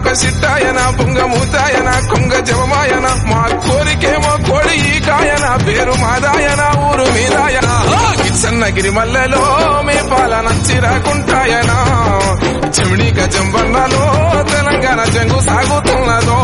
సిట్టాయన బుంగ మూతాయన కొంగ జవమాయన మా కోరికేమో కోడి ఈ కాయన పేరు మాదాయన ఊరు మీదాయన కిచ్చన్నగిరి మల్లెలో మీ పాలన చిరాకుంటాయన చెమిడి గజంబన్నలో తెలంగాణ జంగు సాగుతున్నదో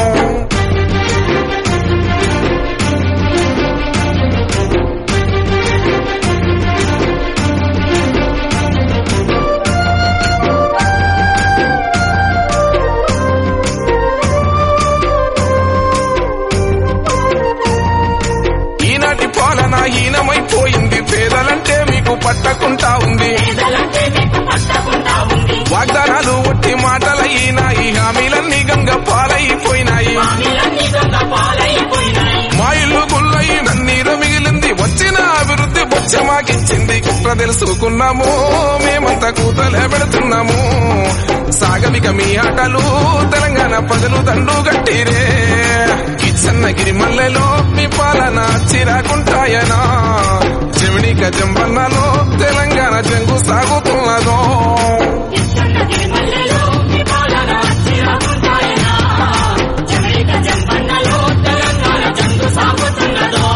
ఈనాటి పాలన హీనమైపోయింది పేదలంటే మీకు పట్టకుంటా ఉంది పేదలంటే మీకు పట్టకుండా ఉంది వాగ్దానాలు ఒట్టి మాటలయ్యినాయి హామీలన్నీ గంగ పాలైపోయినాయి హామీలన్నీ దొంగ పాలైపోయినాయి మా ఇల్లు గుల్లయి నన్నీరు మిగిలింది వచ్చిన అభివృద్ధి బొచ్చమాకిచ్చింది కుట్ర తెలుసుకున్నాము మేమంతా కూతలే పెడుతున్నాము సాగమిక మీ ఆటలు తెలంగాణ ప్రజలు దండు గట్టిరే కిచ్చన్నగిరి మల్లెలో మీ పాలన చిరాకుంటాయనా చెవిడి గజంబన్నలో తెలంగాణ జంగు సాగుతున్నదో ఎచ్చన్నగిరి మల్లెలో మీ పాలన చిరాకుంటాయనా జమేక జంపన్నలో తెలంగాణ జంగు సాగుతున్నదో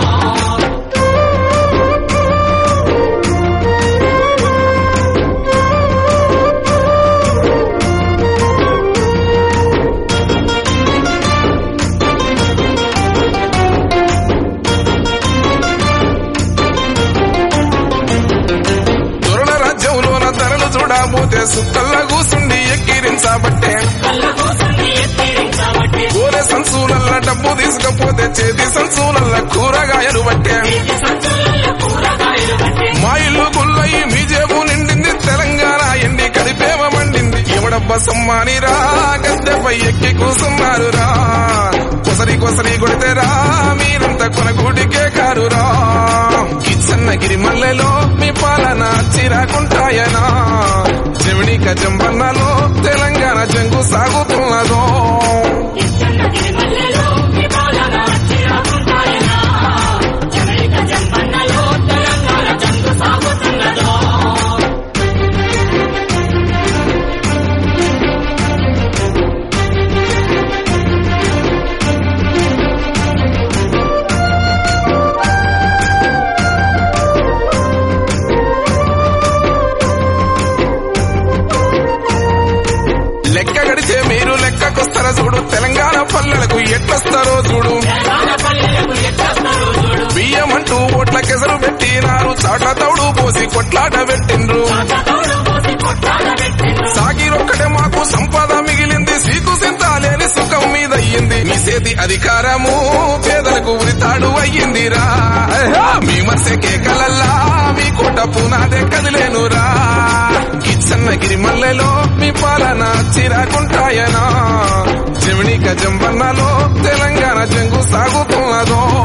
దొరల రాజ్యంలోన ధరలు చూడబోతే సుక్కల్ల కూసుండి ఎక్కిరించబట్టే కళ్ళ కోసం ఎత్తిరించబట్టి కూర సంచులల్ల డబ్బు తీసుకపోతే చేతి సంచులల్ల కూరగాయలు పట్టే ఈ సంచులలో కూరగాయలు బట్టి మా ఇల్లు గుల్లయి మీ జేబు నిండింది తెలంగాణ ఎండి కడిపేమ మండింది ఎవడబ్బ సమ్మానిరా గద్దెపై ఎక్కి కూసున్నారురా కొసరి కొసరి కొడితేరా మీరంతా కొనగూడికే కారురా కిచ్చన్నగిరి మల్లెలో మీ పాలన చిరాకుంటాయనా చెవిడి గజంబన్నలో తెలంగాణ జంగు సాగుతున్నదో ఎచ్చన్నగిరి మల్లెలో మీ పాలన చిరాకుంటాయనా జమేక జంపన్నలో తెలంగాణ జంగు సాగుతున్నదో లెక్క గడిచే మీరు లెక్కకొస్తారా చూడు తెలంగాణ పల్లెలకు ఎట్లొస్తారో చూడు తెలంగాణ పల్లెలకు ఎట్లొస్తారో చూడు బియ్యం అంటూ ఓట్ల కెసరు పెట్టినారు చాట తౌడు పోసి కొట్లాట పెట్టిండ్రు తోడు పోసి కొట్టాల పెట్టిండ్రు సాగిరొక్కటే మాకు సంపద మిగిలింది సీకు సింత లేని సుఖం మీద అయ్యింది మీ చేతి అధికారము పేదలకు ఉరితాడు అయ్యిందిరా మీ మత్స్య కేకలల్లా మీ కోట పునాదే కదిలేనురా కిచ్చన్నగిరి మల్లెలో మీ పాలన చిరాకుంటాయనా చెవిడి గజంబన్నలో తెలంగాణ జంగు సాగుతున్నదో